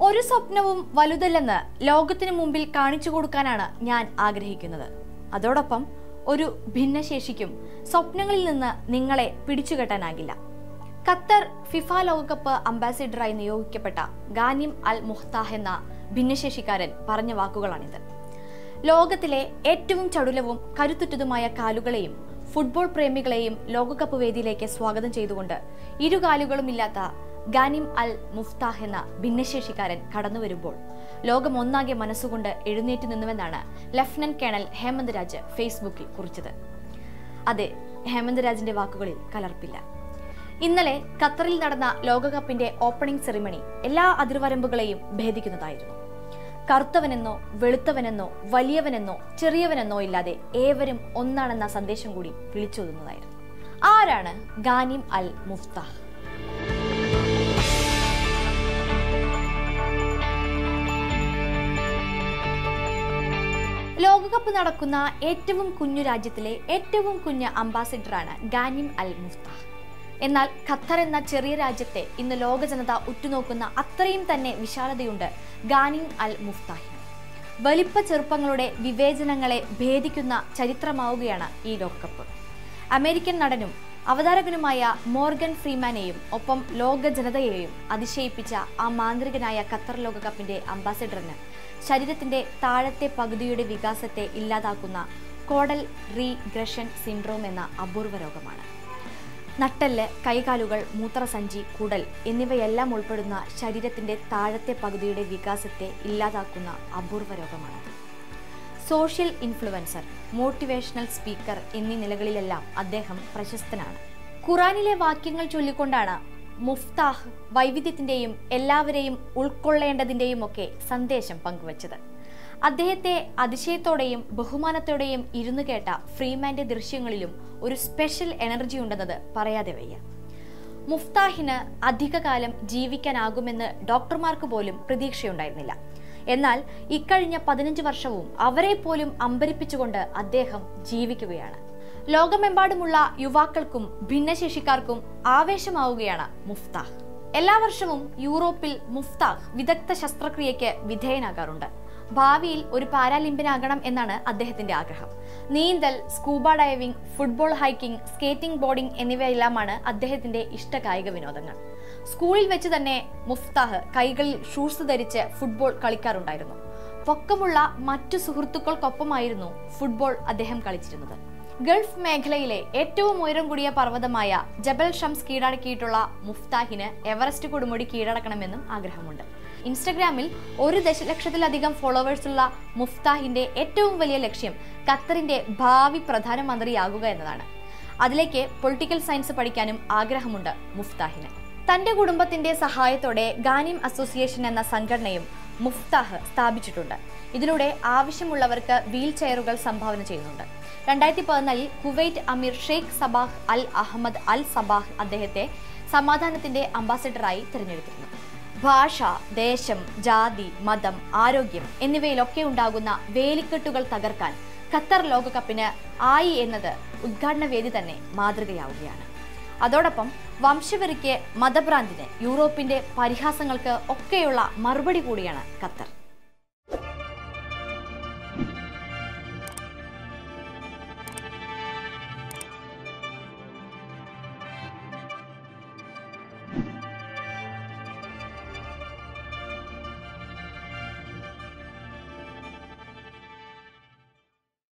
ഒരു സ്വപ്നവും വലുതല്ലെന്ന് ലോകത്തിനു മുമ്പിൽ കാണിച്ചു കൊടുക്കാനാണ് ഞാൻ ആഗ്രഹിക്കുന്നത് അതോടൊപ്പം ഒരു ഭിന്നശേഷിക്കും സ്വപ്നങ്ങളിൽ നിന്ന് നിങ്ങളെ പിടിച്ചുകെട്ടാനാകില്ല ഖത്തർ ഫിഫ ലോകകപ്പ് അംബാസിഡറായി നിയോഗിക്കപ്പെട്ട ഗാനിം അൽ മുഹ്താഹ് എന്ന ഭിന്നശേഷിക്കാരൻ പറഞ്ഞ വാക്കുകളാണിത് ലോകത്തിലെ ഏറ്റവും ചടുലവും കരുത്തുറ്റതുമായ കാലുകളെയും ഫുട്ബോൾ പ്രേമികളെയും ലോകകപ്പ് വേദിയിലേക്ക് സ്വാഗതം ചെയ്തുകൊണ്ട് ഇരുകാലുകളുമില്ലാത്ത ഗാനിം അൽ മുഫ്താഹ് എന്ന ഭിന്നശേഷിക്കാരൻ കടന്നു വരുമ്പോൾ ലോകം ഒന്നാകെ മനസ്സുകൊണ്ട് എഴുന്നേറ്റ് നിന്നുവെന്നാണ് ലഫ്റ്റനന്റ് കേണൽ ഹേമന്ത് രാജ് ഫേസ്ബുക്കിൽ കുറിച്ചത് അതെ ഹേമന്ത് രാജിന്റെ വാക്കുകളിൽ കലർപ്പില്ല ഇന്നലെ ഖത്തറിൽ നടന്ന ലോകകപ്പിന്റെ ഓപ്പണിംഗ് സെറിമണി എല്ലാ അതിർവരമ്പുകളെയും ഭേദിക്കുന്നതായിരുന്നു കറുത്തവനെന്നോ വെളുത്തവനെന്നോ വലിയവനെന്നോ ചെറിയവനെന്നോ ഇല്ലാതെ ഏവരും ഒന്നാണെന്ന സന്ദേശം കൂടി വിളിച്ചോതുന്നതായിരുന്നു ആരാണ് ഗാനിം അൽ മുഫ്താഹ് ലോകകപ്പ് നടക്കുന്ന ഏറ്റവും കുഞ്ഞു രാജ്യത്തിലെ ഏറ്റവും കുഞ്ഞ് അംബാസിഡറാണ് ഗാനിം അൽ മുഫ്താഹ് എന്നാൽ ഖത്തർ എന്ന ചെറിയ രാജ്യത്തെ ഇന്ന് ലോക ജനത ഉറ്റുനോക്കുന്ന അത്രയും തന്നെ വിശാലതയുണ്ട് ഗാനിം അൽ മുഫ്താഹിന് വലിപ്പ ചെറുപ്പങ്ങളുടെ വിവേചനങ്ങളെ ഭേദിക്കുന്ന ചരിത്രമാവുകയാണ് ഈ ലോകകപ്പ് അമേരിക്കൻ നടനും അവതാരകനുമായ മോർഗൻ ഫ്രീമാനെയും ഒപ്പം ലോക ജനതയെയും അതിശയിപ്പിച്ച ആ മാന്ത്രികനായ ഖത്തർ ലോകകപ്പിന്റെ അംബാസിഡറിന് ശരീരത്തിന്റെ താഴത്തെ പകുതിയുടെ വികാസത്തെ ഇല്ലാതാക്കുന്ന കോഡൽ റീഗ്രഷൻ സിൻഡ്രോം എന്ന അപൂർവ രോഗമാണ് നട്ടെല്ല് കൈകാലുകൾ മൂത്രസഞ്ചി കുടൽ എന്നിവയെല്ലാം ഉൾപ്പെടുന്ന ശരീരത്തിന്റെ താഴത്തെ പകുതിയുടെ വികാസത്തെ ഇല്ലാതാക്കുന്ന അപൂർവ രോഗമാണത് സോഷ്യൽ ഇൻഫ്ലുവൻസർ മോട്ടിവേഷണൽ സ്പീക്കർ എന്നീ നിലകളിലെല്ലാം അദ്ദേഹം പ്രശസ്തനാണ് ഖുറാനിലെ വാക്യങ്ങൾ ചൊല്ലിക്കൊണ്ടാണ് മുഫ്താഹ് വൈവിധ്യത്തിന്റെയും എല്ലാവരെയും ഉൾക്കൊള്ളേണ്ടതിന്റെയും ഒക്കെ സന്ദേശം പങ്കുവച്ചത് അദ്ദേഹത്തെ അതിശയത്തോടെയും ബഹുമാനത്തോടെയും ഇരുന്നു കേട്ട ഫ്രീമാന്റെ ദൃശ്യങ്ങളിലും ഒരു സ്പെഷ്യൽ എനർജി ഉണ്ടെന്നത് പറയാതെ വയ്യ മുഫ്താഹിന് അധികകാലം ജീവിക്കാനാകുമെന്ന് ഡോക്ടർമാർക്ക് പോലും പ്രതീക്ഷയുണ്ടായിരുന്നില്ല എന്നാൽ ഇക്കഴിഞ്ഞ പതിനഞ്ച് വർഷവും അവരെ പോലും അമ്പരിപ്പിച്ചുകൊണ്ട് അദ്ദേഹം ജീവിക്കുകയാണ് ലോകമെമ്പാടുമുള്ള യുവാക്കൾക്കും ഭിന്നശേഷിക്കാർക്കും ആവേശമാവുകയാണ് മുഫ്താഹ് എല്ലാ വർഷവും യൂറോപ്പിൽ മുഫ്താഹ് വിദഗ്ധ ശസ്ത്രക്രിയയ്ക്ക് വിധേയനാകാറുണ്ട് ഭാവിയിൽ ഒരു പാരാലിമ്പിനാകണം എന്നാണ് അദ്ദേഹത്തിന്റെ ആഗ്രഹം നീന്തൽ scuba diving football hiking skating boarding എന്നിവയെല്ലാമാണ് അദ്ദേഹത്തിന്റെ ഇഷ്ട കായിക വിനോദങ്ങൾ സ്കൂളിൽ വെച്ച് തന്നെ മുഫ്താഹ് കൈകളിൽ ഷൂസ് ധരിച്ച് ഫുട്ബോൾ കളിക്കാറുണ്ടായിരുന്നു പൊക്കമുള്ള മറ്റു സുഹൃത്തുക്കൾക്കൊപ്പമായിരുന്നു ഫുട്ബോൾ അദ്ദേഹം കളിച്ചിരുന്നത് ഗൾഫ് മേഖലയിലെ ഏറ്റവും ഉയരം കൂടിയ പർവ്വതമായ ജബൽ ഷംസ് കീഴടക്കിയിട്ടുള്ള മുഫ്താഹിന് എവറസ്റ്റ് കൊടുമുടി കീഴടക്കണമെന്നും ആഗ്രഹമുണ്ട് ഇൻസ്റ്റഗ്രാമിൽ ഒരു ദശലക്ഷത്തിലധികം ഫോളോവേഴ്സുള്ള മുഫ്താഹിന്റെ ഏറ്റവും വലിയ ലക്ഷ്യം ഖത്തറിന്റെ ഭാവി പ്രധാനമന്ത്രിയാകുക എന്നതാണ് അതിലേക്ക് പൊളിറ്റിക്കൽ സയൻസ് പഠിക്കാനും ആഗ്രഹമുണ്ട് മുഫ്താഹിന് തന്റെ കുടുംബത്തിന്റെ സഹായത്തോടെ ഗാനിം അസോസിയേഷൻ എന്ന സംഘടനയും മുഫ്താഹ് സ്ഥാപിച്ചിട്ടുണ്ട് ഇതിലൂടെ ആവശ്യമുള്ളവർക്ക് വീൽ ചെയറുകൾ സംഭാവന ചെയ്യുന്നുണ്ട് രണ്ടായിരത്തി പതിനാലിൽ കുവൈറ്റ് അമീർ Sheikh Sabah al Ahmad al Sabah അദ്ദേഹത്തെ സമാധാനത്തിന്റെ അംബാസഡറായി തിരഞ്ഞെടുത്തിരുന്നു ഭാഷ ദേശം ജാതി മതം ആരോഗ്യം എന്നിവയിലൊക്കെ ഉണ്ടാകുന്ന വേലിക്കെട്ടുകൾ തകർക്കാൻ ഖത്തർ ലോകകപ്പിന് ആയി എന്നത് ഉദ്ഘാടന വേദി തന്നെ മാതൃകയാവുകയാണ് അതോടൊപ്പം വംശവെറിക്ക് മതഭ്രാന്തിന് യൂറോപ്പിന്റെ പരിഹാസങ്ങൾക്ക് ഒക്കെയുള്ള മറുപടി കൂടിയാണ് ഖത്തർ